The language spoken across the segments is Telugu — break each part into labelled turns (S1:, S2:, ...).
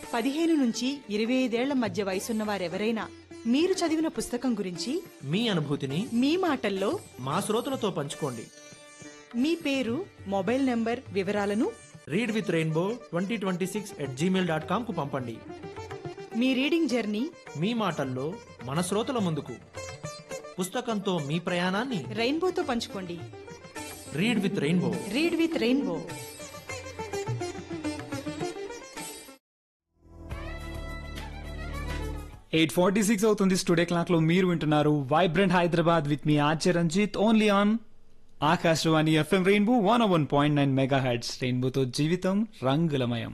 S1: పదిహేను నుంచి ఇరవై ఐదేళ్ల మధ్య వయసున్న వారెవరైనా మీరు చదివిన పుస్తకం గురించి
S2: మీ అనుభూతిని
S1: మీ మాటల్లో
S2: మా శ్రోతలతో పంచుకోండి
S1: మీ పేరు మొబైల్ నంబర్ వివరాలను
S2: read with rainbow twenty twenty six at Gmail dot కామ్కు పంపండి
S1: మీ రీడింగ్ జర్నీ
S2: మీ మాటల్లో మన శ్రోతల ముందుకు పుస్తకంతో మీ ప్రయాణాన్ని
S1: రెయిన్బోతో పంచుకోండి
S2: read with rainbow
S1: read with rainbow
S3: eight forty six అవుతుంది స్టూడియో క్లాక్ లో మీరు వింటున్నారు వైబ్రెంట్ హైదరాబాద్ విత్ మీ ఆర్చే Ranjith only on Akashvani FM rainbow one one point nine mega heads రెయిన్బోతో జీవితం రంగులమయం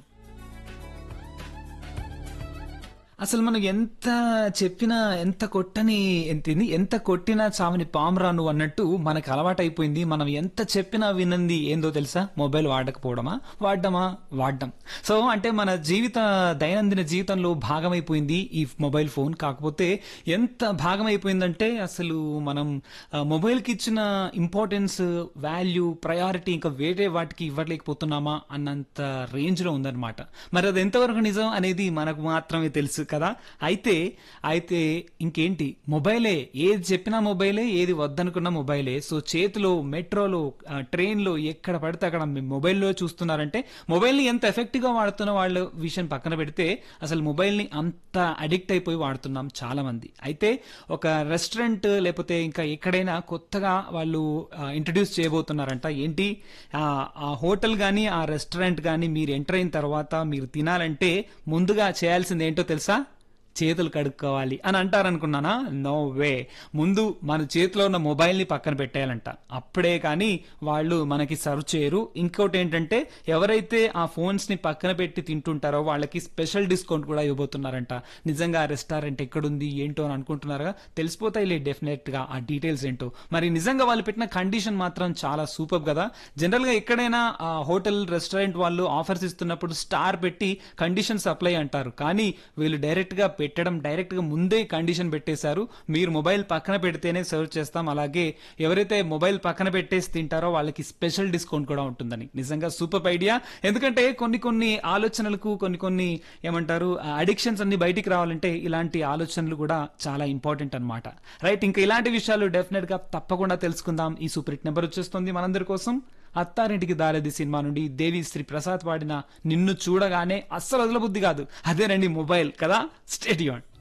S3: అసలు మనం ఎంత చెప్పినా ఎంత కొట్టని ఎంత ఎంత కొట్టినా చావని పామరాను అన్నట్టు మనకు అలవాటైపోయింది మనం ఎంత చెప్పినా వినంది ఏందో తెలుసా మొబైల్ వాడకపోవడమా వాడడమా వాడడం సో అంటే మన జీవిత దైనందిన జీవితంలో భాగమైపోయింది ఈ మొబైల్ ఫోన్ కాకపోతే ఎంత భాగమైపోయిందంటే అసలు మనం ఆ, మొబైల్కి ఇచ్చిన ఇంపార్టెన్స్ వాల్యూ ప్రయారిటీ ఇంకా వేరే వాటికి ఇవ్వలేకపోతున్నామా అన్నంత రేంజ్లో ఉందన్నమాట మరి అది ఎంతవరకు నిజం అనేది మనకు మాత్రమే తెలుసు కదా అయితే అయితే ఇంకేంటి మొబైలే ఏది చెప్పినా మొబైలే ఏది వద్దనుకున్నా మొబైలే సో చేతిలో మెట్రోలో ఆ, ట్రైన్లో ఎక్కడ పడితే అక్కడ మీ మొబైల్లో చూస్తున్నారంటే మొబైల్ని ఎంత ఎఫెక్టివ్గా వాడుతున్న వాళ్ళ విషయం పక్కన పెడితే అసలు మొబైల్ని అంత అడిక్ట్ అయిపోయి వాడుతున్నాం చాలా మంది అయితే ఒక రెస్టారెంట్ లేకపోతే ఇంకా ఎక్కడైనా కొత్తగా వాళ్ళు ఇంట్రడ్యూస్ చేయబోతున్నారంట ఏంటి ఆ, ఆ హోటల్ కానీ ఆ రెస్టారెంట్ కానీ మీరు ఎంటర్ అయిన తర్వాత మీరు తినాలంటే ముందుగా చేయాల్సింది ఏంటో తెలుసా చేతులు కడుక్కోవాలి అని అంటారనుకున్నానా నో వే ముందు మన చేతిలో ఉన్న మొబైల్ని పక్కన పెట్టేయాలంట అప్పుడే కానీ వాళ్ళు మనకి సర్వ్ చేయరు ఇంకోటి ఏంటంటే ఎవరైతే ఆ ఫోన్స్ని పక్కన పెట్టి తింటుంటారో వాళ్ళకి స్పెషల్ డిస్కౌంట్ కూడా ఇవ్వబోతున్నారంట నిజంగా ఆ రెస్టారెంట్ ఎక్కడుంది ఏంటో అని అనుకుంటున్నారుగా తెలిసిపోతాయిలే డెఫినెట్ గా ఆ డీటెయిల్స్ ఏంటో మరి నిజంగా వాళ్ళు పెట్టిన కండిషన్ మాత్రం చాలా సూపర్ కదా జనరల్ గా ఎక్కడైనా ఆ హోటల్ రెస్టారెంట్ వాళ్ళు ఆఫర్స్ ఇస్తున్నప్పుడు స్టార్ పెట్టి కండిషన్ సప్లై అంటారు కానీ వీళ్ళు డైరెక్ట్ గా పెట్టడం డైరెక్ట్ గా ముందే కండిషన్ పెట్టేశారు మీరు మొబైల్ పక్కన పెడితేనే సర్వ్ చేస్తాం అలాగే ఎవరైతే మొబైల్ పక్కన పెట్టేసి తింటారో వాళ్ళకి స్పెషల్ డిస్కౌంట్ కూడా ఉంటుందని నిజంగా సూపర్ ఐడియా ఎందుకంటే కొన్ని కొన్ని ఆలోచనలకు కొన్ని కొన్ని ఏమంటారు అడిక్షన్స్ అన్ని బయటికి రావాలంటే ఇలాంటి ఆలోచనలు కూడా చాలా ఇంపార్టెంట్ అన్నమాట రైట్ ఇంకా ఇలాంటి విషయాలు డెఫినెట్ గా తప్పకుండా తెలుసుకుందాం ఈ సూపర్ హిట్ నెంబర్ వచ్చేస్తుంది మనందరి కోసం అత్తారింటికి దారేది సినిమా నుండి దేవి శ్రీ ప్రసాద్ పాడిన నిన్ను చూడగానే అస్సలు వదలబుద్ధి కాదు అదేనండి మొబైల్ కదా స్టేడియం